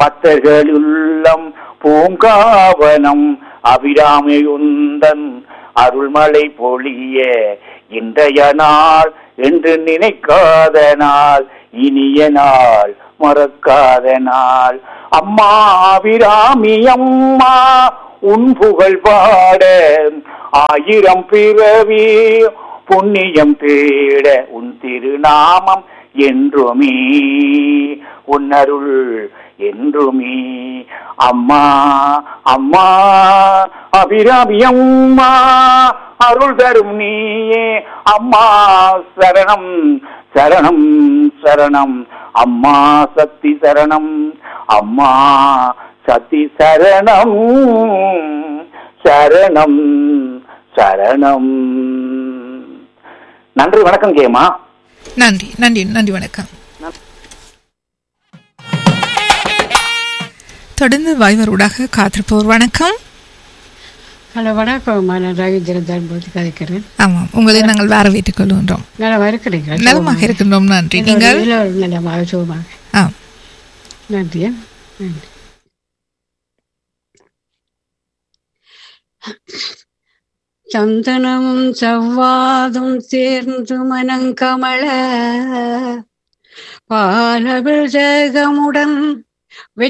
பத்தர்களுள்ளம் பூங்காவனம் அபிராமியுந்தன் அருள்மலை பொழிய இன்றைய நாள் என்று நினைக்காத நாள் இனிய நாள் மறக்காத நாள் அம்மா அபிராமி அம்மா உன் புகழ் பாட ஆயிரம் பிறவி புண்ணியம் தேட உன் திருநாமம் என்றுமே உன்னருள் என்றுமே அம்மா அம்மா அபிராமி அம்மா அருள் தரும் நீயே அம்மா சரணம் சரணம் சரணம் அம்மா சக்தி சரணம் அம்மா சக்தி சரணம் சரணம் சரணம் நன்றி வணக்கம் கேமா நன்றி நன்றி நன்றி வணக்கம் தொடர்ந்து வாய்வரூடாக காத்திருப்போர் வணக்கம் ஹலோ வணக்கம் நான் ரவீந்திரன் தர்மபுரி கதைக்கிறேன் ஆமாம் உங்களை நாங்கள் வேற வீட்டுக் கொள்கின்றோம் நலமா இருக்கிறீங்க நலமாக இருக்கின்றோம் நன்றி நீங்கள் நலமாக சுகமாக ஆ நன்றி நன்றி சந்தனமும் செவ்வாதும் சேர்ந்து மனங்கமள பாலபிஷேகமுடன்